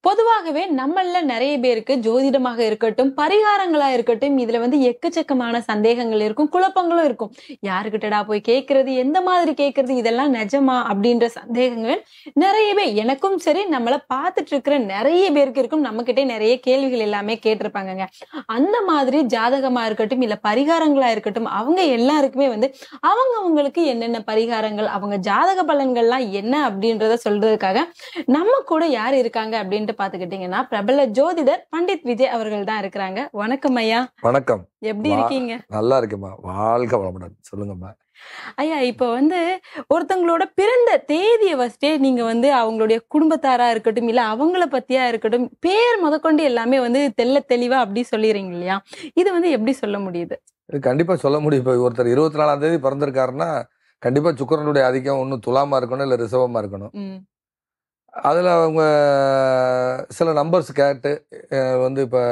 பொதுவாகவே நம்மள நிறைய பேருக்கு ஜோதிடமாக இருக்கட்டும் பரிகாரங்களா இருக்கட்டும் இதுல வந்து எக்கச்சக்கமான சந்தேகங்கள் இருக்கும் குழப்பங்களும் இருக்கும் யாருக்கிட்டடா போய் கேட்கறது எந்த மாதிரி கேட்கறது இதெல்லாம் நிஜமா அப்படின்ற சந்தேகங்கள் நிறையவே எனக்கும் சரி நம்மள பார்த்துட்டு இருக்கிற நிறைய பேருக்கு இருக்கும் நம்ம கிட்டே நிறைய கேள்விகள் எல்லாமே கேட்டிருப்பாங்கங்க அந்த மாதிரி ஜாதகமா இருக்கட்டும் இல்ல பரிகாரங்களா இருக்கட்டும் அவங்க எல்லாருக்குமே வந்து அவங்க அவங்களுக்கு என்னென்ன பரிகாரங்கள் அவங்க ஜாதக பலன்கள்லாம் என்ன அப்படின்றத சொல்றதுக்காக நம்ம கூட யார் இருக்காங்க அப்படின்ட்டு பாத்துக்கிட்டீங்கன்னா பிரபல ஜோதிடர் பண்டித் விஜய் அவர்கள் தான் இருக்கிறாங்க வணக்கம் ஐயா வணக்கம் எப்படி வா- இருக்கீங்க நல்லா இருக்கேம்மா வாழ்க வளமுடன் சொல்லுங்கம்மா ஐயா இப்ப வந்து ஒருத்தங்களோட பிறந்த தேதியை வச்சுட்டே நீங்க வந்து அவங்களுடைய குடும்பத்தாரா இருக்கட்டும் இல்ல அவங்கள பத்தியா இருக்கட்டும் பேர் முதற்கொண்டு எல்லாமே வந்து தெள்ள தெளிவா அப்படி சொல்லிடுறீங்க இல்லையா இது வந்து எப்படி சொல்ல முடியுது இது கண்டிப்பா சொல்ல முடியும் இப்போ ஒருத்தர் இருபத்தி நாலாம் தேதி பிறந்திருக்காருன்னா கண்டிப்பா சுக்கிரனுடைய ஆதிக்கம் ஒன்றும் துலாமா இருக்கணும் இல்லை ரிசவமா இருக்கணும் ம், அதில் அவங்க சில நம்பர்ஸ் கேட்டு அஹ் வந்து இப்போ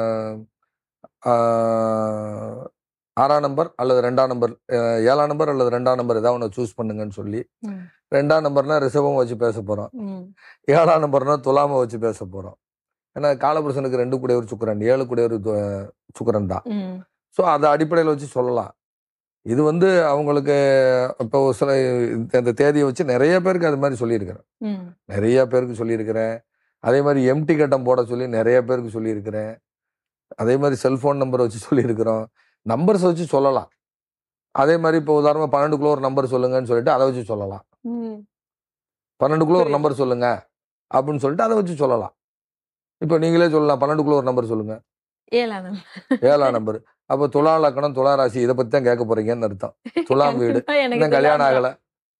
ஆறாம் நம்பர் அல்லது ரெண்டாம் நம்பர் அஹ் ஏழாம் நம்பர் அல்லது ரெண்டாம் நம்பர் ஏதாவது ஒன்று சூஸ் பண்ணுங்கன்னு சொல்லி ம், ரெண்டாம் நம்பர்னா ரிசவம் வச்சு பேச போகிறோம் ம், ஏழாம் நம்பர்னா துலாமை வச்சு பேச போகிறோம் ஏன்னா காலபுருஷனுக்கு ரெண்டு கூடிய ஒரு சுக்கரன் ஏழு கூடிய ஒரு து- சுக்கிரன் தான் ம், ஸோ அதை அடிப்படையில் வச்சு சொல்லலாம் இது வந்து அவங்களுக்கு இப்போ ஒரு சில இந்த- இந்த தேதியை வச்சு நிறைய பேருக்கு அது மாதிரி சொல்லியிருக்கிறேன் ம், நிறைய பேருக்கு சொல்லியிருக்கிறேன் அதே மாதிரி எம்டி கட்டம் போட சொல்லி நிறைய பேருக்கு சொல்லியிருக்கிறேன் அதே மாதிரி செல்ஃபோன் நம்பர் வச்சு சொல்லியிருக்கிறோம் நம்பர்ஸ் வச்சு சொல்லலாம் அதே மாதிரி இப்போ உதாரணமாக பன்னெண்டுக்குள்ள ஒரு நம்பர் சொல்லுங்கன்னு சொல்லிட்டு அதை வச்சு சொல்லலாம் ம். பன்னெண்டுக்குள்ள ஒரு புரியுது. நம்பர் சொல்லுங்க அப்படின்னு சொல்லிட்டு அதை வச்சு சொல்லலாம் இப்போ நீங்களே சொல்லலாம் பன்னெண்டுக்குள்ள ஒரு நம்பர் சொல்லுங்க ஏழாம் நாள். ஏழாம் நம்பர் அப்போ துலா லக்கணம் துலா ராசி இதை பத்தி தான் கேட்க போறீங்கன்னு அர்த்தம் துலாம் வீடு கண்டிப்பா எனக்கு இன்னும் கல்யாணம் துலாம் ஆகல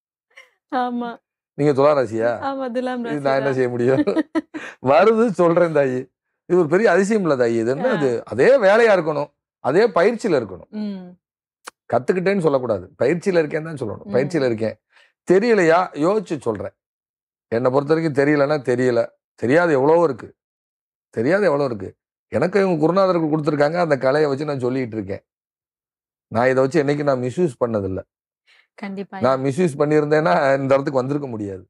தான். ஆமா நீங்க துலா ராசியா ஆமா துலாம் இது ராசி நான் என்ன தான். செய்ய முடியும் வருது சொல்றேன் தாயி இது ஒரு பெரிய அதிசயம் இல்ல தாயி இது என்ன ஆ. அது அதே வேலையா இருக்கணும் அதே பயிற்சியில இருக்கணும் ம், கத்துக்கிட்டேன்னு சொல்லக்கூடாது பயிற்சியில இருக்கேன்னு தான் சொல்லணும் ம். பயிற்சியில இருக்கேன் தெரியலையா யோசிச்சு சொல்றேன் என்னை பொறுத்த வரைக்கும் தெரியலன்னா தெரியல தெரியாது எவ்வளவோ இருக்கு தெரியாது எவ்வளோ இருக்கு எனக்கு இவங்க குருநாதர்கள் கொடுத்துருக்காங்க அந்த கலையை வச்சு நான் சொல்லிட்டு இருக்கேன் நான் இதை வச்சு என்னைக்கு நான் மிஸ்யூஸ் பண்ணதில்லை கண்டிப்பா நான் மிஸ்யூஸ் பண்ணியிருந்தேன்னா இந்த இடத்துக்கு வந்திருக்க முடியாது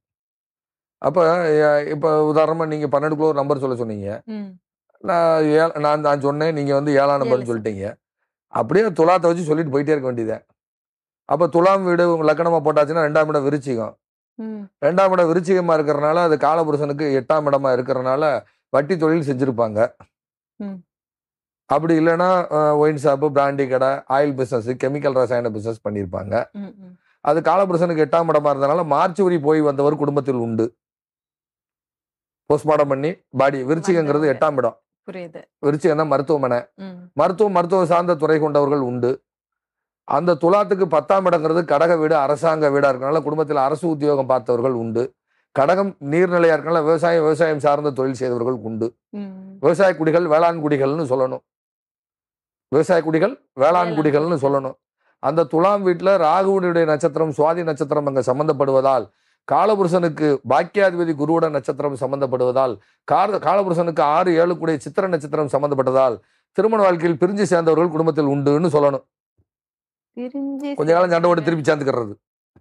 அப்போ இப்போ உதாரணமாக நீங்கள் பன்னெண்டுக்குள்ள ஒரு நம்பர் சொல்ல சொன்னீங்க ம், நான் ஏ நான் நான் சொன்னேன் நீங்கள் வந்து ஏழாம் நம்பர்னு ஏழு. சொல்லிட்டீங்க அப்படியே துலாத்தை வச்சு சொல்லிட்டு போயிட்டே இருக்க வேண்டியதேன் அப்போ துலாம் வீடு உங்க லக்கணமாக போட்டாச்சுன்னா ரெண்டாம் இடம் விருச்சிகம் ம், ரெண்டாம் இடம் விருச்சிகமாக இருக்கிறனால அது காலபுருஷனுக்கு எட்டாம் இடமா இருக்கிறனால வட்டி தொழில் செஞ்சுருப்பாங்க ம். அப்படி இல்லைன்னா ஒயின் ஷாப்பு பிராண்டி கடை ஆயில் பிஸ்னஸ் கெமிக்கல் ரசாயன பிஸ்னஸ் பண்ணியிருப்பாங்க ம், ம். அது காலபுருஷனுக்கு எட்டாம் இடமா இருந்தனால மார்ச் வரி போய் வந்தவர் குடும்பத்தில் உண்டு போஸ்ட்மார்ட்டம் பண்ணி பாடி விருச்சிகங்கிறது வந்தவங்க. எட்டாம் இடம் புரியுது விருச்சிகம் தான் மருத்துவமனை ம், மருத்துவம் மருத்துவ சார்ந்த துறை கொண்டவர்கள் உண்டு அந்த துலாத்துக்கு பத்தாம் இடங்கிறது கடக வீடு அரசாங்க வீடா இருக்கனால குடும்பத்தில் அரசு உத்தியோகம் பார்த்தவர்கள் உண்டு கடகம் நீர்நிலையா இருக்கனால விவசாயம் விவசாயம் சார்ந்த தொழில் செய்தவர்கள் உண்டு ம். விவசாய குடிகள் வேளாண் குடிகள்னு சொல்லணும் விவசாய குடிகள் வேளாண் வேளாண் குடிகள்னு குடிகள். சொல்லணும் அந்த துலாம் வீட்டுல ராகுவனுடைய நட்சத்திரம் சுவாதி நட்சத்திரம் அங்க சம்பந்தப்படுவதால் காலபுருஷனுக்கு பாக்கியாதிபதி குருவோட நட்சத்திரம் சம்பந்தப்படுவதால் கார காலபுருஷனுக்கு ஆறு ஏழு கூடிய சித்திர நட்சத்திரம் சம்பந்தப்பட்டதால் திருமண வாழ்க்கையில் பிரிஞ்சு சேர்ந்தவர்கள் குடும்பத்தில் உண்டுன்னு சொல்லணும் பிரிஞ்சு கொஞ்ச காலம் சண்டை போட்டு சேர்ந்தாங்க. திருப்பி சேர்ந்துக்கிறது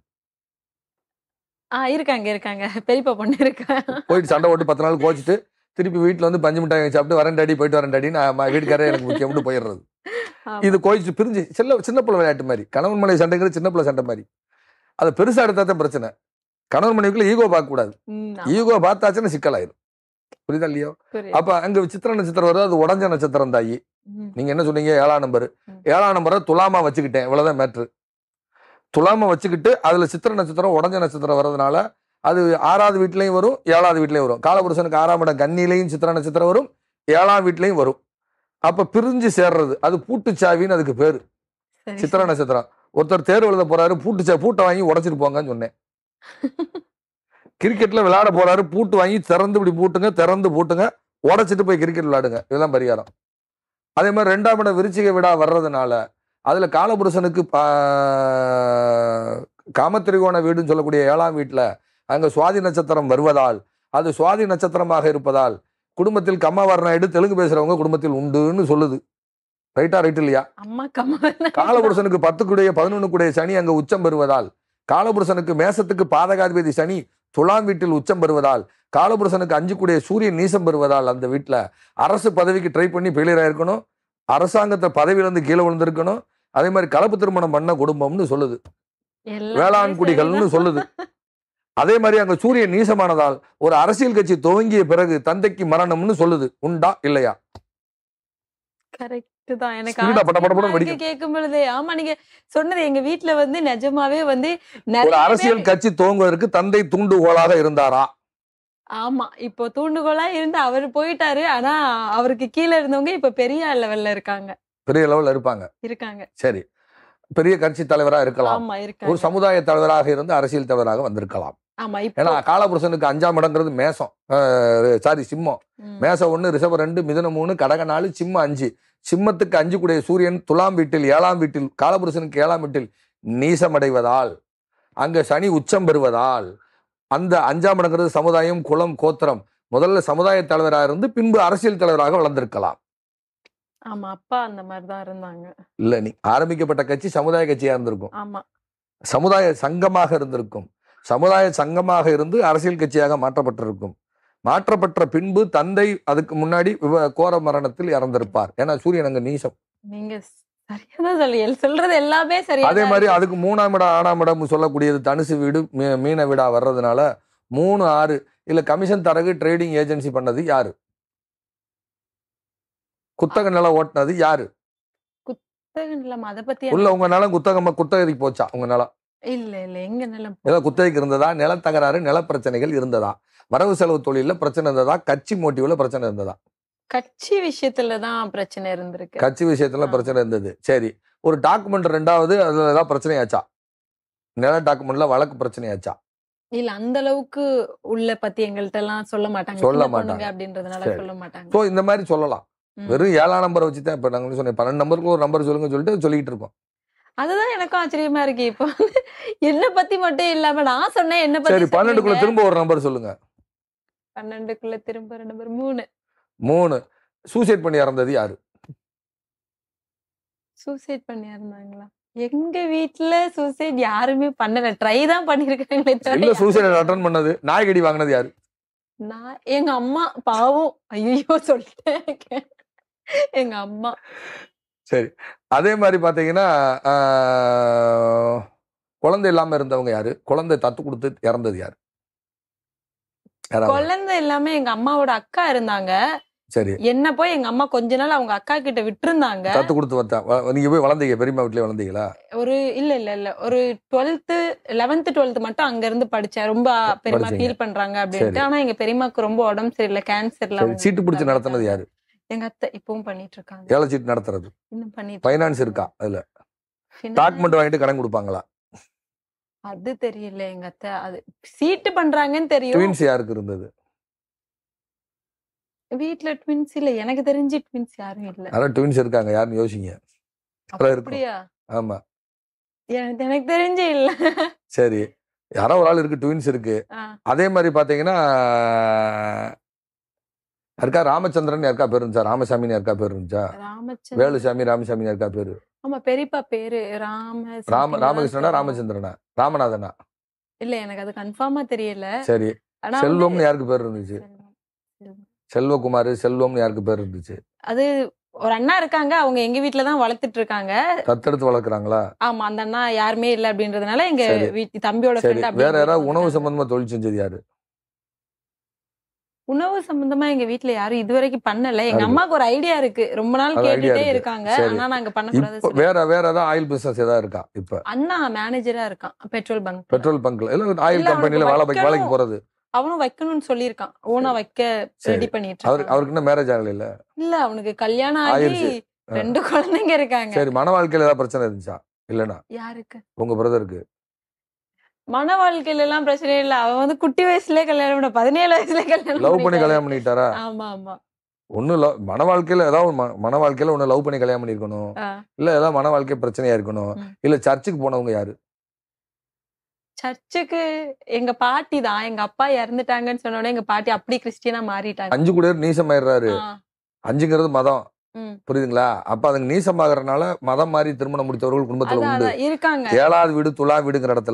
ஆ இருக்காங்க இருக்காங்க பெரியப்பா பொண்ணு இருக்கா போயிட்டு சண்டை போட்டு பத்து நாள் கோச்சிட்டு திருப்பி வீட்டுல வந்து பஞ்சு மிட்டாய் வாங்கி சாப்பிட்டு வரேன் டாடி போயிட்டு வரேன் டாடி நான் வீட்டுக்காரே எனக்கு முக்கியம்னு போயிடுறது ஆமா. இது கோயிச்சு பிரிஞ்சு சின்ன சின்ன பிள்ளை விளையாட்டு மாதிரி கணவன் மனைவி சண்டைங்கிறது சின்ன பிள்ளை சண்டை மாதிரி அதை பெருசா எடுத்தா தான் பிரச்சனை கணவன் மனைவிக்குள்ள ஈகோ பார்க்க கூடாது ம், ஆமா. ஈகோ பார்த்தாச்சுன்னா சிக்கலாயிரும் புரியுதா இல்லையோ புரியுது. அப்ப அங்க சித்திர நட்சத்திரம் வருது அது உடஞ்ச நட்சத்திரம் தாயி ம், நீங்க என்ன சொன்னீங்க ஏழாம் நம்பர் ம். ஏழாம் நம்பரை துலாமா வச்சுக்கிட்டேன் இவ்வளவுதான் மேட்ரு துலாமா வச்சுக்கிட்டு அதுல சித்திர நட்சத்திரம் உடஞ்ச நட்சத்திரம் வர்றதுனால அது ஆறாவது வீட்லயும் வரும் ஏழாவது வீட்லயும் வரும் காலபுருஷனுக்கு ஆறாம் இடம் கன்னிலையும் சித்திர நட்சத்திரம் வரும் ஏழாம் வீட்லயும் வரும் அப்ப பிரிஞ்சு சேர்றது அது பூட்டுச்சாவின்னு அதுக்கு பேரு சரி, சித்திர சரி. நட்சத்திரம் ஒருத்தர் தேர்வு எழுத போறாரு பூட்டு சா- பூட்டை வாங்கி உடைச்சிட்டு போங்கன்னு சொன்னேன் கிரிக்கெட்ல விளையாட போறாரு பூட்டு வாங்கி திறந்து இப்படி பூட்டுங்க திறந்து பூட்டுங்க உடைச்சிட்டு போய் கிரிக்கெட் விளையாடுங்க இதெல்லாம் பரிகாரம் அதே மாதிரி ரெண்டாம் இடம் விருச்சிக விடா வர்றதுனால அதுல காலபுருஷனுக்கு பா- காமத்திரிகோண வீடுன்னு சொல்லக்கூடிய ஏழாம் வீட்டுல அங்க சுவாதி நட்சத்திரம் வருவதால் அது சுவாதி நட்சத்திரமாக இருப்பதால் குடும்பத்தில் கம்மாவரணாயிடு தெலுங்கு பேசுறவங்க குடும்பத்தில் உண்டுன்னு சொல்லுது ரைட்டா ரைட் இல்லையா அம்மா கமல் காலபுருஷனுக்கு பத்துக்குடைய பதினொன்னுக்குடைய சனி அங்க உச்சம் பெறுவதால் காலபுருஷனுக்கு மேசத்துக்கு பாதகாதிபதி சனி துலாம் வீட்டில் உச்சம் பெறுவதால் காலபுருஷனுக்கு அஞ்சு கூடிய சூரியன் நீசம் பெறுவதால் அந்த வீட்டுல அரசு பதவிக்கு ட்ரை பண்ணி ஃபெயிலியர் ஆயிருக்கணும் அரசாங்கத்தை பதவியில இருந்து கீழே விழுந்திருக்கணும் அதே மாதிரி கலப்பு திருமணம் பண்ண குடும்பம்னு சொல்லுது எல்லாமே வேளாண் குடிகள்னு சரிதான். சொல்லுது அதே மாதிரி அங்க சூரியன் நீசமானதால் ஒரு அரசியல் கட்சி துவங்கிய பிறகு தந்தைக்கு மரணம்னு சொல்லுது உண்டா இல்லையா கரெக்ட் தான் எனக்கு Speed ஆ பட பட படன்னு ஆச்சரியமா இருக்கு வெடிக்கும். கேட்கும் பொழுது ஆமா நீங்க சொன்னது எங்க வீட்ல வந்து நிஜமாவே வந்து ஒரு நிறைய அரசியல் பேர் கட்சி துவங்குவதற்கு தந்தை தூண்டுகோலாக இருந்தாரா ஆமா இப்போ தூண்டுகோலா இருந்து அவர் போயிட்டாரு ஆனா அவருக்கு கீழே இருந்தவங்க இப்ப பெரிய லெவல்ல இருக்காங்க பெரிய லெவல்ல இருப்பாங்க இருக்காங்க சரி பெரிய கட்சி தலைவரா இருக்கலாம் ஆமா ஒரு இருக்காங்க சமுதாய தலைவராக இருந்து அரசியல் தலைவராக வந்திருக்கலாம் ஆமா ஏன்னா இப்போ காலபுருஷனுக்கு அஞ்சாம் இடங்கிறது மேசம் சாரி சிம்மம் ம். மேசம் ஒண்ணு ரிஷபம் ரெண்டு மிதுனம் மூணு கடக நாலு சிம்மம் அஞ்சு சிம்மத்துக்கு அஞ்சு கூடிய சூரியன் துலாம் வீட்டில் ஏழாம் வீட்டில் காலபுருஷனுக்கு ஏழாம் வீட்டில் நீசமடைவதால் அங்க சனி உச்சம் பெறுவதால் அந்த அஞ்சாம் இடங்கிறது சமுதாயம் குலம் கோத்திரம் முதல்ல சமுதாய தலைவராக இருந்து பின்பு அரசியல் தலைவராக வளர்ந்திருக்கலாம் ஆமா அப்பா அந்த மாதிரிதான் இருந்தாங்க இல்ல நீ ஆரம்பிக்கப்பட்ட கட்சி சமுதாய கட்சியா இருந்திருக்கும் ஆமா சமுதாய சங்கமாக இருந்திருக்கும் சமுதாய சங்கமாக இருந்து அரசியல் கட்சியாக மாற்றப்பட்டிருக்கும் மாற்றப்பட்ட பின்பு தந்தை அதுக்கு முன்னாடி விவ- கோர மரணத்தில் இறந்திருப்பார் ஏன்னா சூரியன் அங்க நீசம் நீங்க சரியாதான் சொல்லி சொல்றது எல்லாமே சரியா அதே மாதிரி அதுக்கு மூணாம் இடம் ஆறாம் இடம் சொல்லக்கூடியது தனுசு வீடு மீ- மீன வீடா வர்றதுனால மூணு ஆறு இல்ல கமிஷன் தரகு ட்ரேடிங் ஏஜென்சி பண்ணது யாரு குத்தக நிலம் ஓட்டுனது யாரு நிலம் அத பத்தி உள்ள உங்க நிலம் குத்தகமா குத்தகைக்கு போச்சா உங்க நிலம் இல்ல இல்ல எங்க நிலம் ஏதோ குத்தகைக்கு இருந்ததா நிலத்தகராறு நில பிரச்சனைகள் இருந்ததா வரவு செலவு தொழில பிரச்சனை இருந்ததா கட்சி மோட்டிவ்ல பிரச்சனை இருந்ததா கட்சி விஷயத்துலதான் பிரச்சனை இருந்திருக்கு கட்சி விஷயத்துல ஆ. பிரச்சனை இருந்தது சரி ஒரு டாக்குமெண்ட் ரெண்டாவது அதுல ஏதாவது பிரச்சனையாச்சா நில டாக்குமெண்ட்ல வழக்கு பிரச்சனையாச்சா இல்ல அந்த அளவுக்கு உள்ள பத்தி எங்கள்ட்ட எல்லாம் சொல்ல மாட்டாங்க சொல்ல சின்ன பொண்ணுங்க மாட்டாங்க. அப்படின்றதுனால சரி. சொல்ல மாட்டாங்க ஸோ இந்த மாதிரி சொல்லலாம் ம். வெறும் ஏழாம் நம்பரை வச்சு தான் இப்ப நாங்க சொன்னேன் பன்னெண்டு நம்பருக்கு ஒரு நம்பர் சொல்லுங்க சொல்லிட்டு சொல்லிட்டு இருக்கோம் அதுதான் எனக்கும் ஆச்சரியமா இருக்கு இப்போ வந்து என்ன பத்தி மட்டும் இல்லாம நான் சொன்னேன் என்ன பத்தி சரி பன்னெண்டுக்குள்ள சொன்னீங்க. திரும்ப ஒரு நம்பர் சொல்லுங்க பன்னெண்டுக்குள்ள திரும்ப நம்பர் மூணு மூணு சூசைட் பண்ணி இறந்தது யாரு சூசைட் பண்ணி இருந்தாங்களா எங்க வீட்ல சூசைட் யாருமே பண்ணல ட்ரை தான் பண்ணிருக்காங்களே இல்ல தவிர சூசைட் அட்டன் பண்ணது நாய்கடி வாங்கினது யாரு நான் எங்க அம்மா பாவம் ஐயோ சொல்லிட்டேன் எங்க அம்மா சரி அதே மாதிரி பாத்தீங்கன்னா ஆஹ், குழந்தை இல்லாம இருந்தவங்க யாரு குழந்தை தத்து கொடுத்து இறந்தது யாரு யாராவது? குழந்தை எல்லாமே எங்க அம்மாவோட அக்கா இருந்தாங்க சரி என்ன போய் எங்க அம்மா கொஞ்ச நாள் அவங்க அக்கா கிட்ட விட்டுருந்தாங்க தத்து கொடுத்து வந்தா வ- நீங்க போய் வளர்ந்தீங்க பெரியம்மா வீட்லயே வளர்ந்தீங்களா ஒரு இல்ல இல்ல இல்ல ஒரு டுவெல்த் லெவன்த் டுவெல்த் மட்டும் அங்க இருந்து படிச்சேன் ரொம்ப பெரியமா படிச்சீங்க. ஃபீல் பண்றாங்க அப்படின்ட்டு சரி. ஆனா எங்க பெரியம்மாக்கு ரொம்ப உடம்பு சரியில்லை கேன்சர்ல சரி சீட்டு பிடிச்சு நடத்துனது யாரு எங்க அத்தை இப்பவும் பண்ணிட்டு இருக்காங்க ஏழை சீட்டு நடத்துறது இன்னும் பண்ணிட்டு ஃபைனான்ஸ் இருக்காங்க. இருக்கா அதுல Finance டாக்குமெண்ட் வாங்கிட்டு கடன் கொடுப்பாங்களா அது தெரியல எங்க அத்தை அது சீட்டு பண்றாங்கன்னு தெரியும் ட்வின்ஸ் யாருக்கு இருந்தது வீட்ல ட்வின்ஸ் இல்ல எனக்கு தெரிஞ்சு ட்வின்ஸ் யாரும் இல்ல அதான் ட்வின்ஸ் இருக்காங்க யாருன்னு யோசிங்க யாரோ இருக்கும் அப்படியா ஆமா எனக்கு எனக்கு தெரிஞ்சு இல்ல சரி யாரோ ஒரு ஆள் இருக்கு ட்வின்ஸ் இருக்கு ஆ, அதே மாதிரி பாத்தீங்கன்னா யாருக்கா ராமச்சந்திரன் யாருக்கா பேர் இருந்துச்சா ராமசாமின்னு யாருக்கா பேர் இருந்துச்சா ராமச்சந்திரன் வேலுசாமி ராமசாமி யாருக்கா பேரு ஆமா பெரியப்பா பேரு ராம ராம something தான் ராமகிருஷ்ணனா தெரியும். ராமச்சந்திரனா ராமநாதனா இல்ல எனக்கு அது கன்ஃபார்மா தெரியல சரி ஆனா வந்து- செல்வம்னு யாருக்கு பேர் இருந்துச்சு செல்வம், செல்வம். செல்வகுமார் செல்வம்னு யாருக்கு பேர் இருந்துச்சு அது ஒரு அண்ணா இருக்காங்க அவங்க எங்க வீட்ல தான் வளர்த்துட்டு இருக்காங்க தத்தெடுத்து வளர்க்குறாங்களா ஆமா அந்த அண்ணா யாருமே இல்ல அப்படின்றதுனால எங்க சரி. வீட்டு தம்பியோட சரி ஃப்ரெண்ட் வேற யாராவது உணவு சம்பந்தமா தொழில் செஞ்சது யாரு உணவு சம்பந்தமா எங்க வீட்ல யாரும் இதுவரைக்கும் பண்ணல எங்க அது- அம்மாக்கு ஒரு ஐடியா இருக்கு ரொம்ப நாள் அது idea கேட்டுட்டே இருக்கு. இருக்காங்க சரி. ஆனா நாங்க பண்ணக்கூடாது இப்ப வேற வேற ஏதாவது ஆயில் பிசினஸ் ஏதாவது இருக்கா இப்ப அண்ணா மேனேஜரா இருக்கான் பெட்ரோல் பங்க் பெட்ரோல் பங்க்ல இல்ல ஆயில் இல்ல, கம்பெனில அவனுக்கு வேலை வைக்க- வேலைக்கு வைக்கணும். போறது அவனும் வைக்கணும்னு சொல்லியிருக்கான் ஓனா வைக்க சரி. ரெடி பண்ணிட்டு அவருக்கு இருக்கான். அவருக்கு இன்னும் மேரேஜ் ஆகல இல்ல இல்ல அவனுக்கு கல்யாணம் ஆகி ஆயிருச்சு. ஆ. ரெண்டு குழந்தைங்க இருக்காங்க சரி மன வாழ்க்கையில ஏதாவது பிரச்சனை இருந்துச்சா இல்லனா யாருக்கு உங்க பிரதருக்கு மன வாழ்க்கையில எல்லாம் பிரச்சனை இல்ல அவன் வந்து குட்டி வயசுலயே கல்யாணம் பண்ண பதினேழு வயசுல கல்யாணம் லவ் பண்ணி பண்ணிட்டாரு. கல்யாணம் பண்ணிட்டாரா ஆமா ஆமா ஒண்ணு love- மன வாழ்க்கையில ஏதாவது ஒரு ம- மன வாழ்க்கையில ஒண்ணு லவ் பண்ணி கல்யாணம் பண்ணிருக்கணும் ஆ. இல்ல ஏதாவது மன வாழ்க்கை பிரச்சனையா இருக்கணும் ம். இல்ல சர்ச்சுக்கு போனவங்க யாரு சர்ச்சுக்கு எங்க பாட்டி தான் எங்க அப்பா இறந்துட்டாங்கன்னு சொன்ன உடனே எங்க பாட்டி அப்படி கிறிஸ்டியனா மாறிட்டாங்க அஞ்சு கூட நீசமாயிடுறாரு ஆ, அஞ்சுங்கிறது மதம் ம். புரியுதுங்களா அப்ப அதுங்க நீசமாகறதுனால மதம் மாறி திருமணம் முடித்தவர்கள் குடும்பத்துல அதான் உண்டு அதான் இருக்காங்க ஏழாவது வீடு துலா வீடுங்கிற இடத்துல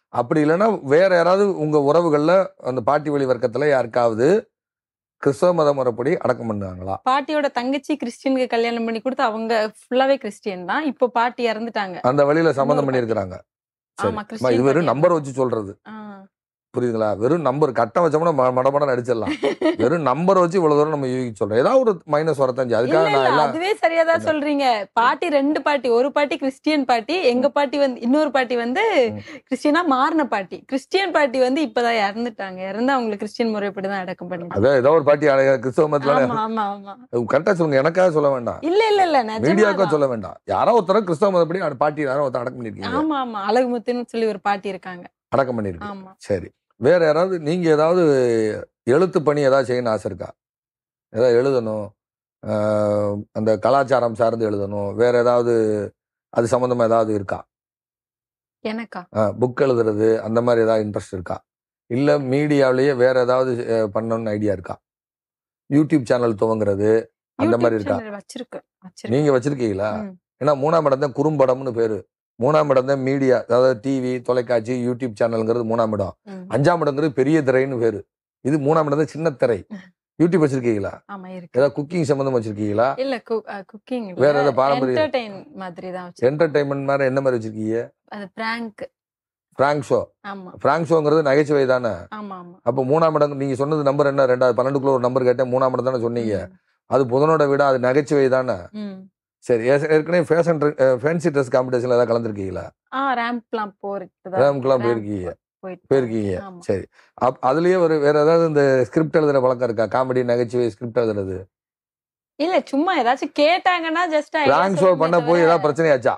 அப்படி இல்லைன்னா வேற யாராவது உங்க உறவுகள்ல அந்த பாட்டி வழி வர்க்கத்துல யாருக்காவது கிறிஸ்தவ மத முறைப்படி அடக்கம் பண்ணுவாங்களா பாட்டியோட தங்கச்சி கிறிஸ்டியனுக்கு கல்யாணம் பண்ணி கொடுத்து அவங்க ஃபுல்லாவே கிறிஸ்டியன் தான் இப்போ பாட்டி இறந்துட்டாங்க அந்த வழியில சம்மந்தம் இன்னொரு பண்ணியிருக்கிறாங்க சரி ஆமா, அம்மா, கிறிஸ்டியன் இது வெறும் பாட்டி. நம்பர் வச்சு சொல்றது ஆ. புரியுதுங்களா வெறும் நம்பர் கட்டம் வச்சோம்னா ம- மடமடம் அடிச்சிடலாம் வெறும் நம்பர் வச்சு இவ்வளவு தூரம் நம்ம யூகிக்க சொல்றோம் ஏதாவது ஒரு மைனஸ் வரத்தான் செய்யும். இல்ல அதுக்காக நான் இல்ல எல்லாம் அதுவே சரியாதான் இல்ல. சொல்றீங்க பாட்டி ரெண்டு பாட்டி ஒரு பாட்டி கிறிஸ்டியன் பாட்டி எங்க பாட்டி வந்து இன்னொரு பாட்டி வந்து ம். கிறிஸ்டியனா மாறின பாட்டி கிறிஸ்டியன் பாட்டி வந்து இப்பதான் இறந்துட்டாங்க இறந்து அவங்களுக்கு கிறிஸ்டியன் முறைப்படிதான் அடக்கம் பண்ணி அதான் ஏதோ ஒரு பாட்டி அழகா கிறிஸ்தவ மதத்துல ஆமா ஆமா ஆமா கரெக்டா சொல்லுங்க எனக்காக சொல்ல வேண்டாம் இல்ல இல்ல இல்ல மீடியாக்கா நிஜமாதான். சொல்ல வேண்டாம் யாரோ ஒருத்தர கிறிஸ்தவ மதப்படி அந்த பாட்டி யாரோ ஒருத்தர் அடக்கம் பண்ணிருக்கீங்க ஆமா ஆமா அழகுமுத்துன்னு சொல்லி ஒரு பாட்டி இருக்காங்க அடக்கம் பண்ணிருக்கு ஆமா சரி வேற யாராவது நீங்க ஏதாவது எழுத்து பணி ஏதாவது செய்யணும்னு ஆசை இருக்கா ஏதாவது எழுதணும் ஆஹ் அந்த கலாச்சாரம் சார்ந்து எழுதணும் வேற ஏதாவது அது சம்பந்தமா ஏதாவது இருக்கா எனக்கா புக் எழுதுறது அந்த மாதிரி ஏதாவது இன்ட்ரெஸ்ட் இருக்கா இல்ல மீடியாவிலேயே வேற ஏதாவது அஹ், பண்ணணும்னு ஐடியா இருக்கா யூடியூப் சேனல் துவங்குறது அந்த மாதிரி யூடியூப் இருக்கா சேனல் வச்சிருக்கேன் வச்சிருக்கேன் நீங்க வச்சிருக்கீங்களா ம். ஏன்னா மூணாம் இடம் தான் குறும்படம்னு பேரு மூணாம் இடம் தான் மீடியா அதாவது டிவி தொலைக்காட்சி யூடியூப் சேனல்ங்கிறது மூணாம் இடம் ம். அஞ்சாம் இடங்கிறது பெரிய திரைன்னு பேரு இது மூணாம் இடம் தான் சின்ன திரை யூடியூப் வச்சிருக்கீங்களா ஆமா இருக்கு ஏதாவது குக்கிங் சம்பந்தம் வச்சிருக்கீங்களா இல்ல குக்கிங் வேற ஏதாவது பாரம்பரிய- என்டர்டைன் மாதிரி தான் வச்சிருக்கேன் என்டர்டைன்மெண்ட் மாதிரி என்ன மாதிரி வச்சிருக்கீங்க அது பிராங்க் பிராங்க் ஷோ ஆமா பிராங்க் ஷோங்கிறது நகைச்சுவை தானே ஆமா ஆமா அப்போ மூணாம் இடம் நீங்க சொன்னது நம்பர் என்ன ரெண்டாவது பன்னெண்டுக்குள்ள ஒரு நம்பர் கேட்டேன் மூணாம் இடம் தானே சொன்னீங்க ம். அது புதனோட விட அது நகைச்சுவை தானே ம். சரி ஏ- ஏற்கனவே ஃபேஷன் ஃபேன்சி ட்ரெஸ் காம்படிஷன்ல ஏதாவது கலந்துருக்கீங்களா ஆ ரேம்ப்லாம் போறது ரேம்க்குலாம் போயிருக்கீங்க போயிட்டு போயிருக்கீங்க ஆமா. சரி அப் அதுலயே ஒரு வேற ஏதாவது இந்த ஸ்கிரிப்ட் எழுதுற பழக்கம் இருக்கா காமெடி நகைச்சுவை ஸ்கிரிப்ட் எழுதுறது இல்ல சும்மா ஏதாச்சும் கேட்டாங்கன்னா ஜஸ்ட் பிராங்க் ஷோ பண்ண போய் ஏதாவது பிரச்சனையாச்சா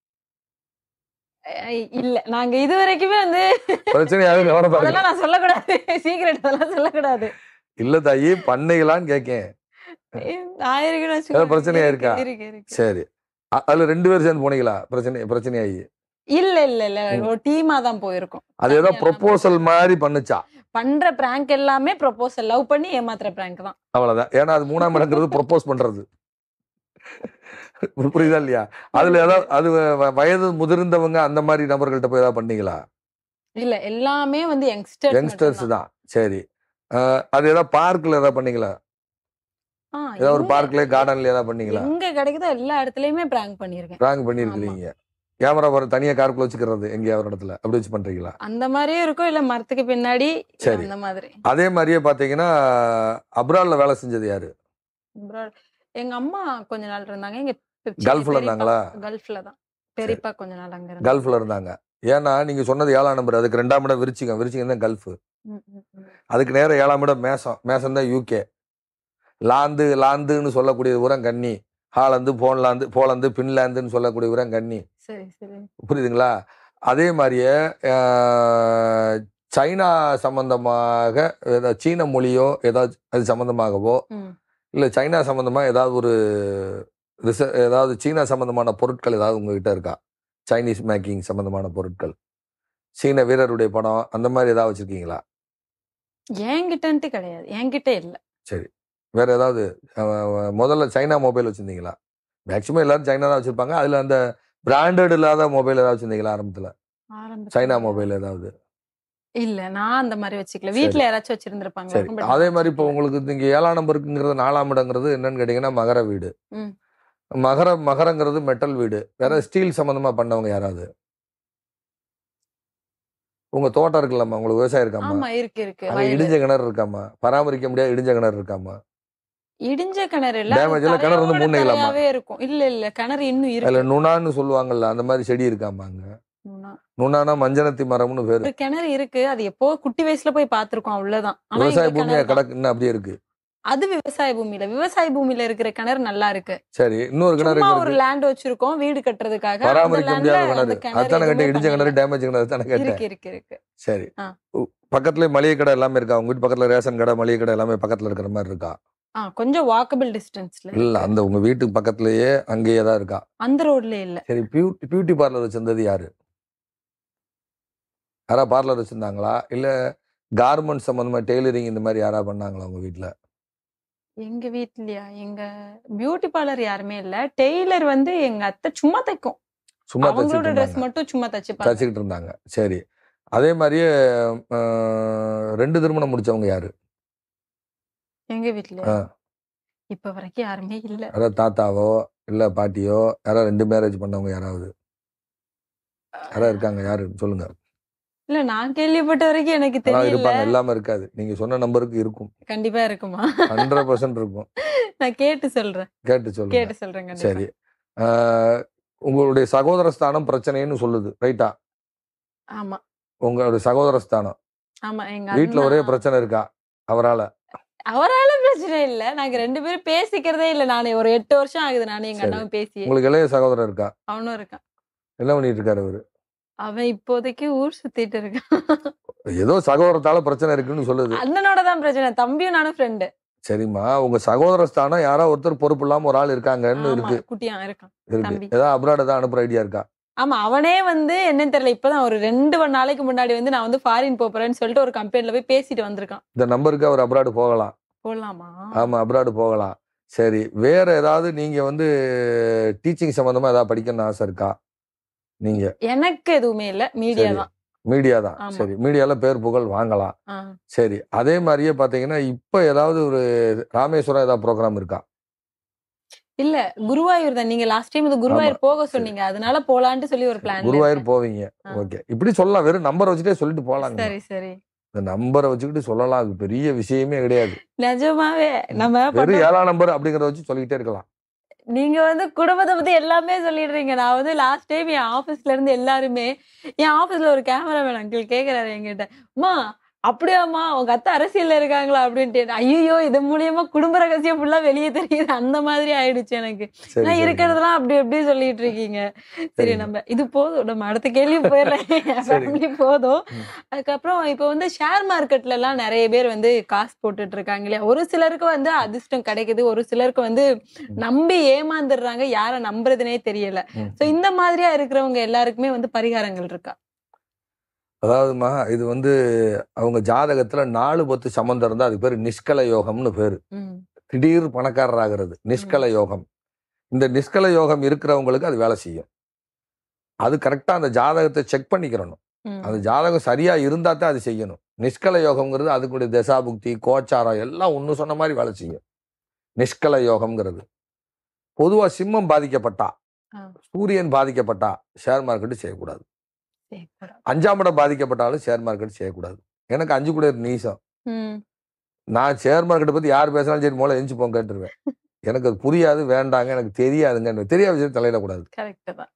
இல்ல நாங்க இது வரைக்குமே வந்து பிரச்சனையாவது கவனம் பாருங்க அதெல்லாம் நான் சொல்லக்கூடாது சீக்கிரட் அதெல்லாம் சொல்லக்கூடாது இல்ல தாயி பண்ணைகளான்னு கேட்கேன் ஆயிருக்குன்னு ஏதாவது வச்சுக்கோங்க. பிரச்சனையா இருக்கு, இருக்கா? இருக்கு இருக்கு சரி அ- அதுல ரெண்டு பேரும் சேர்ந்து போனீங்களா பிரச்சனை பிரச்சனையாகி இல்ல இல்ல இல்ல ஒரு டீமா தான் போயிருக்கோம் அது ஏதோ தனியாலாம் ப்ரொபோசல் மாதிரி பண்ணுச்சா பண்ற பிராங்க் எல்லாமே ப்ரொபோசல் லவ் பண்ணி ஏமாத்துற பிராங்க் தான் அவ்வளவுதான் ஏன்னா அது மூணாம் இடங்கிறது ப்ரொபோஸ் பண்றது புரியுதா இல்லையா அதுல ஏதாவது அது வ- வயது முதிர்ந்தவங்க அந்த மாதிரி நபர்கள்ட்ட போய் ஏதாவது பண்ணீங்களா இல்ல எல்லாமே வந்து யங்ஸ்டர்ஸ் யங்ஸ்டர்ஸ் தான் சரி அஹ், அது ஏதாவது பார்க்ல ஏதாவது பண்ணீங்களா ஏதாவது ஒரு பார்க்ல கார்டன்ல ஏதாவது பண்ணீங்களா எங்க கிடைக்குதோ எல்லா இடத்துலயுமே பிராங்க் பண்ணிருக்கேன் ராங் பண்ணிருக்கீங்க கேமரா வர தனியா காருக்குள்ள வச்சுக்கிறது எங்கேயா ஒரு இடத்துல அப்படி வச்சு பண்றீங்களா அந்த மாதிரியும் இருக்கும் இல்ல மரத்துக்கு பின்னாடி சரி. அந்த மாதிரி அதே மாதிரியே பாத்தீங்கன்னா அப்ராட்ல வேலை செஞ்சது யாரு Abroad. எங்க அம்மா கொஞ்ச நாள் இருந்தாங்க எங்க பெ- கல்ஃப்ல பெரியப்பா- இருந்தாங்களா? கல்ஃப்ல தான் பெரியப்பா கொஞ்ச நாள் அங்க இருந்தாங்க கல்ஃப்ல இருந்தாங்க ஏன்னா நீங்க சொன்னது ஏழாம் நம்பர் அதுக்கு ரெண்டாம் இடம் விருச்சிகம் விருச்சிகம் தான் கல்ஃப் ம், ம், ம். அதுக்கு நேரம் ஏழாம் இடம் மேசம் மேசம் தான் யூகே லாந்து லாந்துன்னு சொல்லக்கூடிய உரம் கன்னி ஹாலந்து போன்லாந்து போலந்து பின்லாந்துன்னு சொல்லக்கூடிய உரம் கன்னி சரி சரி புரியுதுங்களா அதே மாதிரியே அஹ், சைனா சம்பந்தமாக ஏதாவது சீன மொழியோ ஏதாவது அது சம்பந்தமாகவோ ம். இல்லை சைனா சம்பந்தமா ஏதாவது ஒரு ரிச ஏதாவது சீனா சம்பந்தமான பொருட்கள் ஏதாவது உங்ககிட்ட இருக்கா சைனீஸ் மேக்கிங் சம்பந்தமான பொருட்கள் சீன வீரருடைய படம் அந்த மாதிரி ஏதாவது வச்சிருக்கீங்களா என்கிட்டன்ட்டு கிடையாது என்கிட்ட இல்ல வேற ஏதாவது அஹ், முதல்ல சைனா மொபைல் வச்சிருந்தீங்களா மேக்சிமம் எல்லாரும் சைனா தான் வச்சிருப்பாங்க அதுல அந்த பிராண்டட் இல்லாத மொபைல் ஏதாவது வச்சிருந்தீங்களா ஆரம்பத்துல ஆரம்பத்துல சைனா மொபைல் ஏதாவது இல்ல நான் அந்த மாதிரி வச்சுக்கல சரி. வீட்ல யாராச்சும் வச்சிருந்திருப்பாங்க சரி அதே மாதிரி இப்போ உங்களுக்கு இங்க ஏழாம் நம்பருக்குங்கிறது நாலாம் இடங்கிறது என்னன்னு கேட்டீங்கன்னா மகர வீடு ம். மகர மகரங்கிறது மெட்டல் வீடு வேற ஸ்டீல் சம்பந்தமா பண்ணவங்க யாராவது உங்க தோட்டம் இருக்குல்லம்மா உங்களுக்கு விவசாயம் இருக்காமா ஆமா இருக்கு இருக்கு அங்க வயலு. இடிஞ்ச கிணறு இருக்காமா பராமரிக்க முடியாத இடிஞ்ச கிணறு இருக்காமா இடிஞ்ச கிணறு இல்ல Damage அது எல்லாம் கிணறு வந்து தரையோட மூணு இல்லாமா? தரையாவே இருக்கும் இல்ல இல்ல கிணறு இன்னும் அதுல இருக்கு நுணான்னு சொல்லுவாங்கல்ல அந்த மாதிரி செடி இருக்காமா அங்க நுணா. நுணானா மஞ்சனத்தி மரம்னு பேரு ஒரு கிணறு இருக்கு அது எப்போ குட்டி வயசுல போய் பாத்திருக்கோம் அவ்வளவுதான் ஆனா விவசாய எங்க பூமியா கிணறு தான். கிடக்கு இன்னும் அப்படியே இருக்கு அது விவசாய பூமியில விவசாய பூமியில இருக்கிற கிணறு நல்லா இருக்கு சரி இன்னொரு கிணறு சும்மா இங்க ஒரு இருக்கு லேண்ட் வச்சிருக்கோம் வீடு கட்டுறதுக்காக அந்த பராமரிக்க landல முடியாத அந்த கிணறு அதானே எதுவுமே கேட்டேன் இடிஞ்ச பண்ணல. கிணறு டேமேஜ் கிணறு தானே கேட்டேன் இருக்கு இருக்கு இருக்கு சரி ஆ. உ- பக்கத்துலயே மளிகை கடை எல்லாமே இருக்கா உங்க வீட்டு பக்கத்துல ரேஷன் கடை மளிகை கடை எல்லாமே பக்கத்துல இருக்கிற மாதிரி இருக்கா ஆ கொஞ்சம் வாக்கபிள் டிஸ்டன்ஸ்ல இல்ல அந்த உங்க வீட்டுக்கு பக்கத்துலயே அங்கேயே தான் இருக்கா அந்த ரோட்ல இல்ல சரி பியூட்டி பியூட்டி பார்லர் வச்சிருந்தது யாரு யாரா பார்லர் வச்சிருந்தாங்களா இல்ல கார்மெண்ட் சம்பந்தமா டெய்லரிங் இந்த மாதிரி யாரா பண்ணாங்களா உங்க வீட்ல எங்க வீட்லயா எங்க பியூட்டி பார்லர் யாருமே இல்ல டெய்லர் வந்து எங்க அத்தை சும்மா தைக்கும் சும்மா அவங்களோட தச்சுட்டு ட்ரெஸ் இருந்தாங்க மட்டும் சும்மா தச்சுப்பாங்க தச்சுக்கிட்டு இருந்தாங்க சரி அதே மாதிரியே அஹ், ரெண்டு திருமணம் முடிச்சவங்க யாரு எங்க வீட்ல ஆ. இப்ப வரைக்கும் யாருமே இல்ல யாராவது தாத்தாவோ இல்ல பாட்டியோ யாராவது ரெண்டு மேரேஜ் பண்ணவங்க யாராவது யாராவது இருக்காங்க யாரு சொல்லுங்க இல்ல நான் கேள்விப்பட்ட வரைக்கும் எனக்கு அதான் தெரியல இருப்பாங்க எல்லாமே இருக்காது நீங்க சொன்ன நம்பருக்கு இருக்கும் கண்டிப்பா இருக்குமா ஹண்ட்ரட் பர்சன்ட் இருக்கும் நான் கேட்டு சொல்றேன் கேட்டு சொல்லுங்க கேட்டு சொல்றேன் கண்டிப்பா சரி ஆஹ், உங்களுடைய சகோதர ஸ்தானம் பிரச்சனைன்னு சொல்லுது ரைட்டா ஆமா உங்களுடைய சகோதர ஸ்தானம் ஆமா எங்க வீட்டுல அண்ணா- ஒரே பிரச்சனை இருக்கா அவரால அவரால பிரச்சனை இல்ல நாங்க ரெண்டு பேரும் பேசிக்கிறதே இல்ல நானே ஒரு எட்டு வருஷம் ஆகுது நானே எங்க சரி. அண்ணாவும் பேசி உங்களுக்கு இளைய சகோதரர் இருக்கா அவனும் இருக்கான் என்ன பண்ணிட்டு இருக்காரு அவரு அவன் இப்போதைக்கு ஊர் சுத்திட்டு இருக்கான் ஏதோ சகோதரத்தால பிரச்சனை இருக்குன்னு சொல்லுது அண்ணனோட தான் பிரச்சனை தம்பியும் நானும் ஃப்ரெண்டு சரிம்மா உங்க சகோதர ஸ்தானம் யாரோ ஒருத்தர் பொறுப்பு இல்லாம ஒரு ஆள் இருக்காங்கன்னு இருக்கு குட்டியா இருக்கான் இருக்கு தம்பி. ஏதாவது அப்ராட் ஏதாவது அனுப்புற ஐடியா இருக்கா ஆமா அவனே வந்து என்னன்னு தெரியல இப்பதான் ஒரு ரெண்டு ஒரு நாளைக்கு முன்னாடி வந்து நான் வந்து ஃபாரின் போறேன்னு சொல்லிட்டு ஒரு கம்பெனில போய் பேசிட்டு வந்திருக்கான் இந்த நம்பருக்கு அவர் அப்ராடு போகலாம் போடலாமா ஆமா அப்ராடு போகலாம் சரி வேற ஏதாவது நீங்க வந்து டீச்சிங் சம்பந்தமா ஏதாவது படிக்கணும்னு ஆசை இருக்கா நீங்க எனக்கு எதுவுமே இல்ல மீடியா சரி. தான் மீடியா தான் ஆமா. சரி மீடியால பேர் புகழ் வாங்கலாம் ஆ. சரி அதே மாதிரியே பாத்தீங்கன்னா இப்ப ஏதாவது ஒரு ராமேஸ்வரம் ஏதாவது ப்ரோக்ராம் இருக்கா இல்ல குருவாயூர் தான் நீங்க லாஸ்ட் டைம் இது குருவாயூர் போக சொன்னீங்க அதனால போலான்ட்டு சொல்லி ஒரு பிளான் குருவாயூர் போவீங்க ஆ. ஓகே இப்படி சொல்லலாம் வெறும் நம்பர் வச்சுட்டே சொல்லிட்டு போலாங்க சரி சரி இந்த நம்பரை வச்சுக்கிட்டு சொல்லலாம் அது பெரிய விஷயமே கிடையாது நிஜமாவே நம்ம வெறும் பண்ற- ஏழாம் நம்பர் அப்படிங்கறத வச்சு சொல்லிக்கிட்டே இருக்கலாம் நீங்க வந்து குடும்பத்தை பத்தி எல்லாமே சொல்லிடுறீங்க நான் வந்து லாஸ்ட் டைம் என் ஆபீஸ்ல இருந்து எல்லாருமே என் ஆபீஸ்ல ஒரு கேமராமேன் அங்கிள் கேக்குறாரு என்கிட்ட அம்மா அப்படியாம்மா உங்க அத்தை அரசியல்ல இருக்காங்களா அப்படின்ட்டு ஐயோ இது மூலியமா குடும்ப ரகசியம் ஃபுல்லா வெளியே தெரியுது அந்த மாதிரி ஆயிடுச்சு எனக்கு சரி நான் சரி. இருக்கிறதெல்லாம் அப்படி எப்படி சொல்லிட்டு இருக்கீங்க சரி சரிங்க. நம்ம இது போதும் நம்ம அடுத்த கேள்வி போயிடலாம் சரிங்க. Family போதும் ம். அதுக்கப்புறம் இப்போ வந்து ஷேர் மார்க்கெட்ல எல்லாம் நிறைய பேர் வந்து காசு போட்டுட்டு இருக்காங்க இல்லையா ஒரு சிலருக்கு வந்து அதிர்ஷ்டம் கிடைக்குது ஒரு சிலருக்கு வந்து நம்பி ஏமாந்துடுறாங்க யாரை நம்புறதுனே தெரியல ம். சோ இந்த மாதிரியா இருக்கிறவங்க எல்லாருக்குமே வந்து பரிகாரங்கள் இருக்கா அதாவதுமா இது வந்து அவங்க ஜாதகத்துல நாலு பத்து சம்பந்தம் இருந்தா அதுக்கு பேர் நிஷ்கல யோகம்னு பேரு ம். திடீர் பணக்காரர் ஆகிறது நிஷ்கல யோகம் இந்த நிஷ்கல யோகம் இருக்கிறவங்களுக்கு அது வேலை செய்யும் அது கரெக்டா அந்த ஜாதகத்தை செக் பண்ணிக்கிறணும் ம். அந்த ஜாதகம் சரியா இருந்தா தான் அது செய்யணும் நிஷ்கல யோகம்ங்கிறது அதுக்குடைய தசாபுக்தி கோச்சாரம் எல்லாம் ஒண்ணு சொன்ன மாதிரி வேலை செய்யும் நிஷ்கல யோகம்ங்கிறது பொதுவா சிம்மம் பாதிக்கப்பட்டா ஆ. சூரியன் பாதிக்கப்பட்டா ஷேர் மார்க்கெட் செய்யக்கூடாது சரி, போடா. அஞ்சாம் இடம் பாதிக்கப்பட்டாலும் ஷேர் மார்க்கெட் செய்யக்கூடாது எனக்கு அஞ்சு கூட நீசம் ம். நான் ஷேர் மார்க்கெட்டை பத்தி யார் பேசினாலும் சரி மூலம் எஞ்சி போங்க கேட்டுருவேன் எனக்கு அது புரியாது வேண்டாங்க எனக்கு தெரியாதுங்க தெரியாத விஷயம் தலையிடக்கூடாது கரெக்ட் தான்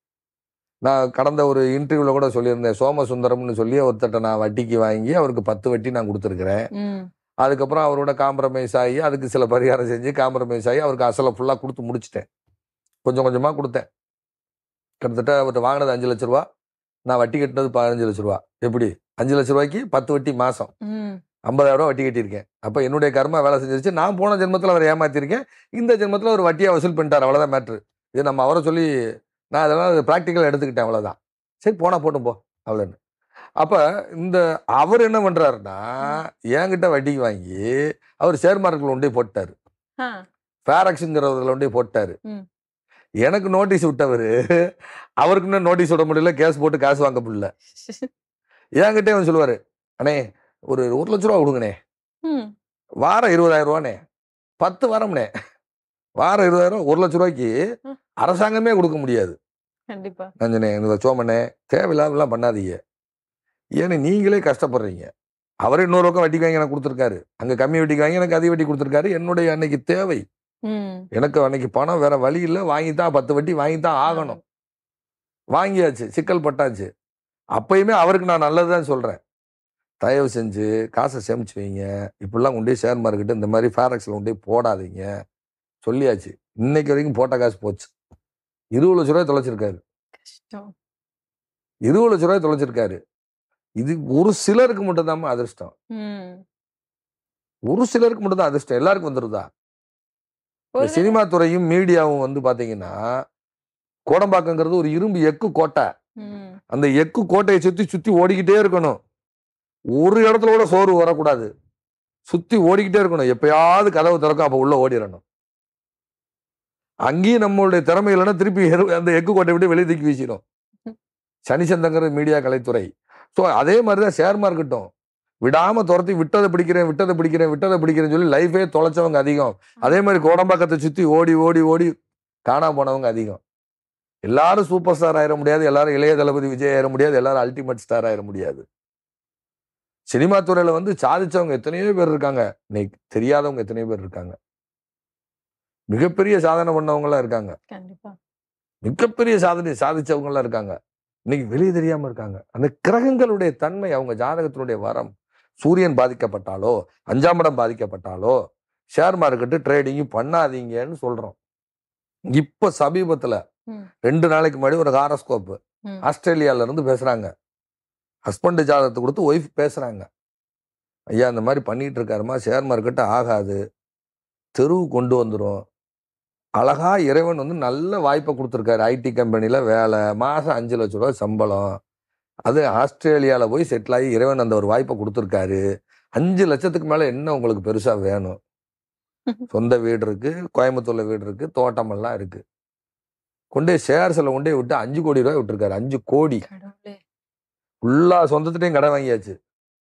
நான் கடந்த ஒரு இன்டர்வியூல கூட சொல்லியிருந்தேன் சோமசுந்தரம்னு சொல்லி ஒருத்தட்ட நான் வட்டிக்கு வாங்கி அவருக்கு பத்து வட்டி நான் கொடுத்துருக்கிறேன் ம். அதுக்கப்புறம் அவரோட காம்ப்ரமைஸ் ஆகி அதுக்கு சில பரிகாரம் செஞ்சு காம்ப்ரமைஸ் ஆகி அவருக்கு அசலை ஃபுல்லாக கொடுத்து முடிச்சிட்டேன் கொஞ்சம் கொஞ்சமாக கொடுத்தேன் கிட்டத்தட்ட அவர்கிட்ட வாங்கினது அஞ்சு லட்ச ரூபா நான் வட்டி கட்டினது பதினஞ்சு லட்ச ரூபா எப்படி அஞ்சு லட்ச ரூபாய்க்கு பத்து வட்டி மாசம் ம். ஐம்பதாயிரம் ரூபா வட்டி கட்டியிருக்கேன் அப்போ என்னுடைய கர்மா வேலை செஞ்சிருச்சு நான் போன ஜென்மத்தில் அவர் ஏமாத்திருக்கேன் இந்த ஜென்மத்தில் ஒரு வட்டியை வசூல் பண்ணிட்டார் அவ்வளோதான் மேட்ரு இது நம்ம அவரை சொல்லி நான் அதெல்லாம் ப்ராக்டிக்கல் எடுத்துக்கிட்டேன் அவ்வளோதான் சரி போனா போட்டும் போ அவ்வளோன்னு அப்போ இந்த அவர் என்ன பண்றாருன்னா என்கிட்ட வட்டிக்கு வாங்கி அவர் ஷேர் மார்க்கெட்டில் ஒன்றே போட்டார் ஆ. ஃபேரக்ஸுங்கிறதுல ஒன்றே போட்டார் ம். எனக்கு நோட்டீஸ் விட்டவர் அவருக்கு இன்னும் நோட்டீஸ் விட முடியல கேஸ் போட்டு காசு வாங்க முடியல என்கிட்டே வந்து சொல்லுவார் அண்ணே ஒரு ஒரு லட்ச ரூபா கொடுங்கண்ணே ம். வாரம் இருபதாயிரம் ரூபாண்ணே பத்து வாரம்ண்ணே வாரம் இருபதாயிரம் ஒரு லட்ச ரூபாய்க்கு ம். அரசாங்கமே கொடுக்க முடியாது கண்டிப்பா நஞ்சனே இந்த சோமனே தேவையில்லாமலாம் பண்ணாதீங்க ஏன்னா நீங்களே கஷ்டப்படுறீங்க அவரே இன்னொரு பக்கம் வட்டிக்கு வாங்கி எனக்கு கொடுத்துருக்காரு அங்கே கம்மி வட்டிக்கு வாங்கி எனக்கு அதிக வட்டி கொடுத்துருக்காரு என்னுடைய அன்னைக்கு தேவை ம். எனக்கு அன்னைக்கு பணம் வேற வழி இல்லை வாங்கி தான் பத்து வட்டி வாங்கி தான் ஆகணும் வாங்கியாச்சு சிக்கல் பட்டாச்சு அப்பயுமே அவருக்கு நான் நல்லது தான் சொல்கிறேன் தயவு செஞ்சு காசை சேமிச்சு வைங்க இப்படிலாம் கொண்டு போய் ஷேர் மார்க்கெட்டு இந்த மாதிரி ஃபேரக்ஸில் கொண்டு போய் போடாதீங்க சொல்லியாச்சு இன்னைக்கு வரைக்கும் போட்ட காசு போச்சு இருபது லட்ச ரூபாய் தொலைச்சிருக்காரு கஷ்டம் இருபது லட்ச ரூபாய் தொலைச்சிருக்காரு இது ஒரு சிலருக்கு மட்டும்தான் அதிர்ஷ்டம் ம். ஒரு சிலருக்கு மட்டும்தான் அதிர்ஷ்டம் எல்லாருக்கும் வந்துருதா இந்த ஒரு சினிமா துறையும் மீடியாவும் வந்து பாத்தீங்கன்னா கோடம்பாக்கங்கிறது ஒரு இரும்பு எக்கு கோட்டை ம். அந்த எக்கு கோட்டையை சுத்தி சுத்தி ஓடிக்கிட்டே இருக்கணும் ஒரு இடத்துல கூட சோறு வரக்கூடாது சுத்தி ஓடிக்கிட்டே இருக்கணும் எப்பயாவது கதவு திறக்கும் அப்ப உள்ள ஓடிடணும் அங்கேயும் நம்மளுடைய திறமை இல்லைன்னா திருப்பி எரு- அந்த எக்கு கோட்டை விட்டு வெளியே தூக்கி வீசிடும் சனிச்சந்தங்கிற மீடியா கலைத்துறை ஸோ அதே மாதிரி தான் ஷேர் மார்க்கெட்டும் விடாம துரத்தி விட்டதை பிடிக்கிறேன் விட்டதை பிடிக்கிறேன் விட்டதை பிடிக்கிறேன்னு சொல்லி லைஃபே தொலைச்சவங்க அதிகம் அதே மாதிரி கோடம்பாக்கத்தை சுத்தி ஓடி ஓடி ஓடி காணாம போனவங்க அதிகம் எல்லாரும் சூப்பர் ஸ்டார் ஆயிட முடியாது எல்லாரும் இளைய தளபதி விஜய் ஆயிட முடியாது எல்லாரும் அல்டிமேட் ஸ்டார் ஆயிட முடியாது சினிமா துறையில வந்து சாதிச்சவங்க எத்தனையோ பேர் இருக்காங்க இன்னைக்கு தெரியாதவங்க எத்தனையோ பேர் இருக்காங்க மிகப்பெரிய சாதனை பண்ணவங்க எல்லாம் இருக்காங்க கண்டிப்பா மிகப்பெரிய சாதனை சாதிச்சவங்க எல்லாம் இருக்காங்க இன்னைக்கு வெளியே தெரியாம இருக்காங்க அந்த கிரகங்களுடைய தன்மை அவங்க ஜாதகத்தினுடைய வரம் சூரியன் பாதிக்கப்பட்டாலோ அஞ்சாம் இடம் பாதிக்கப்பட்டாலோ ஷேர் மார்க்கெட்டு ட்ரேடிங்கும் பண்ணாதீங்கன்னு சொல்றோம் இப்ப சமீபத்துல ம். ரெண்டு நாளைக்கு முன்னாடி ஒரு ஹாரோஸ்கோப் ம். ஆஸ்திரேலியால இருந்து பேசுறாங்க ஹஸ்பண்ட் ஜாதகத்தை கொடுத்து ஒய்ஃப் பேசுறாங்க ஐயா இந்த மாதிரி பண்ணிட்டு இருக்காருமா ஷேர் மார்க்கெட்டு ஆகாது தெருவு கொண்டு வந்துரும் அழகா இறைவன் வந்து நல்ல வாய்ப்பை கொடுத்துருக்காரு ஐடி கம்பெனில வேலை மாசம் அஞ்சு லட்ச ரூபாய் சம்பளம் அது ஆஸ்திரேலியால போய் செட்டில் ஆகி இறைவன் அந்த ஒரு வாய்ப்பை கொடுத்துருக்காரு அஞ்சு லட்சத்துக்கு மேல என்ன உங்களுக்கு பெருசா வேணும் சொந்த வீடு இருக்கு கோயம்புத்தூர்ல வீடு இருக்கு தோட்டமெல்லாம் இருக்கு கொண்டே ஷேர்ஸ்ல கொண்டே விட்டு அஞ்சு கோடி ரூபாய் விட்டுருக்காரு அஞ்சு கோடி கடவுளே ஃபுல்லா சொந்தத்திட்டையும் கடை வாங்கியாச்சு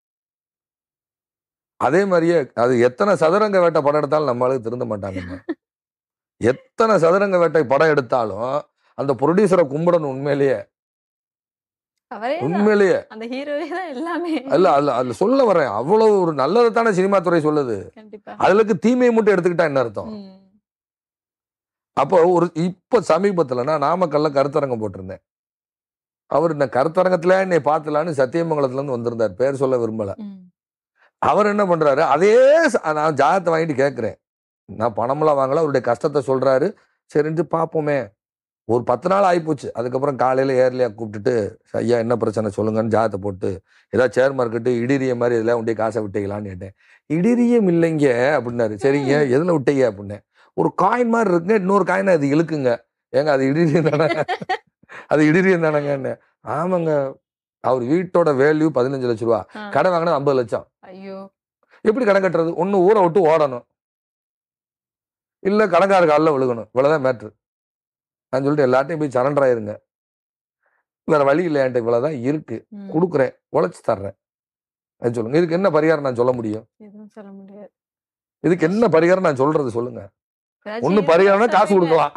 அதே மாதிரியே அது எத்தனை சதுரங்க வேட்டை படம் எடுத்தாலும் நம்மளுக்கு திருந்த மாட்டாங்க எத்தனை சதுரங்க வேட்டை படம் எடுத்தாலும் அந்த ப்ரொடியூசரை கும்பிடணும் உண்மையிலேயே அவரே தான். உண்மையிலேயே அந்த ஹீரோவே தான் எல்லாமே அல்ல அதுல அதுல சொல்ல வரேன் அவ்வளவு ஒரு நல்லதை தானே சினிமா துறை சொல்லுது கண்டிப்பா அதுலக்கு தீமையை மட்டும் எடுத்துக்கிட்டா என்ன அர்த்தம் ம். அப்போ ஒரு இப்ப சமீபத்துல நான் நாமக்கல்ல கருத்தரங்கம் போட்டிருந்தேன் அவர் இந்த கருத்தரங்கத்துல என்னை பார்த்துலான்னு சத்தியமங்கலத்துல இருந்து வந்திருந்தார் பேர் சொல்ல விரும்பல ம். அவர் என்ன பண்றாரு அதே ச- நான் ஜாதகத்தை வாங்கிட்டு கேட்கிறேன் நான் பணமெல்லாம் வாங்கல அவருடைய கஷ்டத்தை சொல்றாரு சரின்ட்டு பார்ப்போமே ஒரு பத்து நாள் ஆயிப்போச்சு அதுக்கப்புறம் காலையில ஏர்லியா கூப்பிட்டுட்டு ஐயா என்ன பிரச்சனை சொல்லுங்கன்னு ஜாதகத்தை போட்டு ஏதாவது சேர் மார்க்கெட்டு இடிரிய மாதிரி இதெல்லாம் உண்டே காசை விட்டீங்களான்னு கேட்டேன் இடிரியம் இல்லைங்க அப்படின்னாரு சரிங்க எதுல விட்டீங்க அப்படின்னேன் ஒரு காயின் மாதிரி இருக்குங்க இன்னொரு காயினை அது இழுக்குங்க ஏங்க அது இடிரியம் தானே அது இடிரியம் தானேங்க ஆமாங்க அவர் வீட்டோட வேல்யூ பதினஞ்சு லட்ச ரூபா ஆ. கடை வாங்கினது ஐம்பது லட்சம் ஐயோ எப்படி கடன் கட்டுறது ஒண்ணு ஊரை விட்டு ஓடணும் இல்ல கடன்கார காலில் விழுகணும் இவ்வளவுதான் மேட்ரு நான் சொல்லிட்டு எல்லார்ட்டையும் போய் சரண்டர் ஆயிருங்க வேற வழி இல்லை என்கிட்ட இவ்வளவுதான் இருக்கு ம். கொடுக்குறேன் உழைச்சு தர்றேன் அது சொல்லுங்க இதுக்கு என்ன பரிகாரம் நான் சொல்ல முடியும் எதுவும் சொல்ல முடியாது இதுக்கு என்ன பரிகாரம் நான் சொல்றது சொல்லுங்க ஏதாச்சும் ஒண்ணு இருந்தா பரிகாரம்னா காசு சொல்லுங்க. கொடுக்கலாம்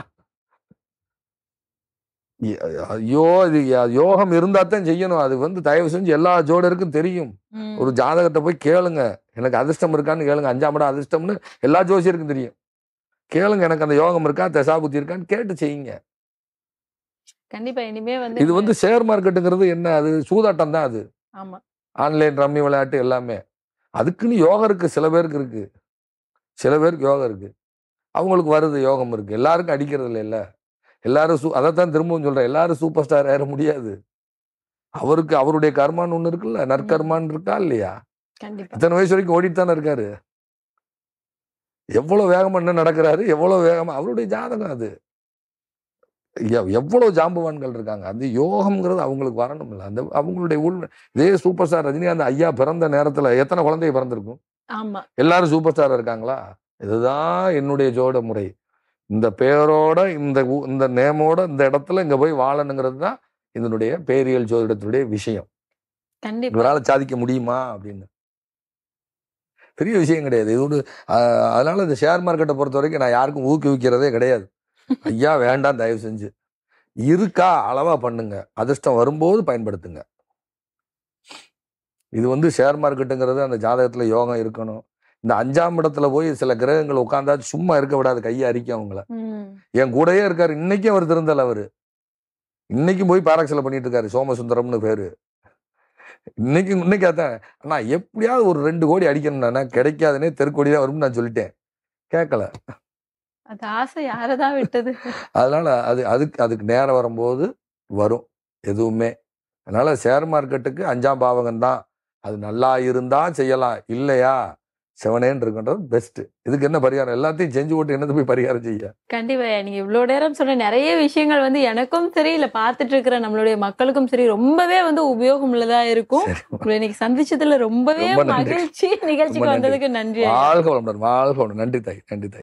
ஐ- ஐயோ இது ய- யோகம் இருந்தா தான் செய்யணும் அது வந்து தயவு செஞ்சு எல்லா ஜோடருக்கும் தெரியும் ம். ஒரு ஜாதகத்தை போய் கேளுங்க எனக்கு அதிர்ஷ்டம் இருக்கான்னு கேளுங்க அஞ்சாம் இடம் அதிர்ஷ்டம்னு எல்லா ஜோசியருக்கும் தெரியும் கேளுங்க எனக்கு அந்த யோகம் இருக்கா தசாபுத்தி இருக்கான்னு கேட்டு செய்யுங்க கண்டிப்பா இனிமே வந்து இது வந்து ஷேர் மார்க்கெட்டுங்கிறது என்ன அது சூதாட்டம் தான் அது ஆமா ஆன்லைன் ரம்மி விளையாட்டு எல்லாமே அதுக்குன்னு யோகம் இருக்கு சில பேருக்கு இருக்கு சில பேருக்கு யோகம் இருக்கு அவங்களுக்கு வருது யோகம் இருக்கு எல்லாருக்கும் அடிக்கிறது இல்லை இல்ல எல்லாரும் சூ அதைத்தான் திரும்பவும் சொல்றேன் எல்லாரும் சூப்பர் ஸ்டார் ஆயிட முடியாது அவருக்கு அவருடைய கர்மான்னு ஒண்ணு இருக்குல்ல நற்கர்மான்னு இருக்கா இல்லையா கண்டிப்பா இத்தனை வயசு வரைக்கும் ஓடிட்டு தானே இருக்காரு எவ்வளவு வேகமா என்ன நடக்கிறாரு எவ்வளவு வேகமா அவருடைய ஜாதகம் அது எவ்- எவ்வளவு ஜாம்பவான்கள் இருக்காங்க அந்த யோகம்ங்கிறது அவங்களுக்கு வரணும்ல அந்த அவங்களுடைய உள் இதே சூப்பர் ஸ்டார் ரஜினிகாந்த் ஐயா பிறந்த நேரத்துல எத்தனை குழந்தைய பிறந்திருக்கும் ஆமா எல்லாரும் சூப்பர் ஸ்டார் இருக்காங்களா இதுதான் என்னுடைய ஜோட முறை இந்த பேரோட இந்த ஊ- இந்த நேமோட இந்த இடத்துல இங்க போய் வாழணுங்கிறது தான் இதனுடைய பேரியல் ஜோதிடத்தினுடைய விஷயம் கண்டிப்பா இவரால் சாதிக்க முடியுமா அப்படின்னு பெரிய விஷயம் கிடையாது இது ஒரு ஆஹ், அதனால இந்த ஷேர் மார்க்கெட்டை பொறுத்த வரைக்கும் நான் யாருக்கும் ஊக்குவிக்கிறதே கிடையாது ஐயா வேண்டாம் தயவு செஞ்சு இருக்கா அளவா பண்ணுங்க அதிர்ஷ்டம் வரும்போது பயன்படுத்துங்க இது வந்து ஷேர் மார்க்கெட்டுங்கிறது அந்த ஜாதகத்துல யோகம் இருக்கணும் இந்த அஞ்சாம் இடத்துல போய் சில கிரகங்கள் உட்காந்தா சும்மா இருக்க விடாது கையை அரிக்கும் அவங்கள ம். என் கூடயே இருக்காரு இன்னைக்கும் அவர் திருந்தல அவரு இன்னைக்கும் போய் பாராக்சில பண்ணிட்டு இருக்காரு சோமசுந்தரம்னு பேரு இன்னைக்கு இன்னைக்கு அதான் அண்ணா எப்படியாவது ஒரு ரெண்டு கோடி அடிக்கணும்னா கிடைக்காதுன்னே தெருக்கோடி தான் வரும்னு நான் சொல்லிட்டேன் கேட்கல அது ஆசை யாரதான் விட்டது அதனால அது அதுக்கு அதுக்கு நேரம் வரும்போது வரும் எதுவுமே அதனால ஷேர் மார்க்கெட்டுக்கு அஞ்சாம் பாவகம் தான் அது நல்லா இருந்தா செய்யலாம் இல்லையா செவனேன்னு இருக்குன்றது பெஸ்ட் இதுக்கு என்ன பரிகாரம் எல்லாத்தையும் செஞ்சு போட்டு என்னது போய் பரிகாரம் செய்ய கண்டிப்பா நீங்க இவ்வளவு நேரம் சொன்ன நிறைய விஷயங்கள் வந்து எனக்கும் சரி இல்ல பாத்துட்டு இருக்கிற நம்மளுடைய மக்களுக்கும் சரி ரொம்பவே வந்து உபயோகம் உள்ளதா இருக்கும் சரி உங்களை இன்னைக்கு சந்திச்சதுல ரொம்பவே ரொம்ப நன்றி. மகிழ்ச்சி நிகழ்ச்சிக்கு ரொம்ப நன்றி. வந்ததுக்கு நன்றி ஐயா. வாழ்க வளமுடன் வாழ்க வளமுடன் நன்றி தாய் நன்றி தாய்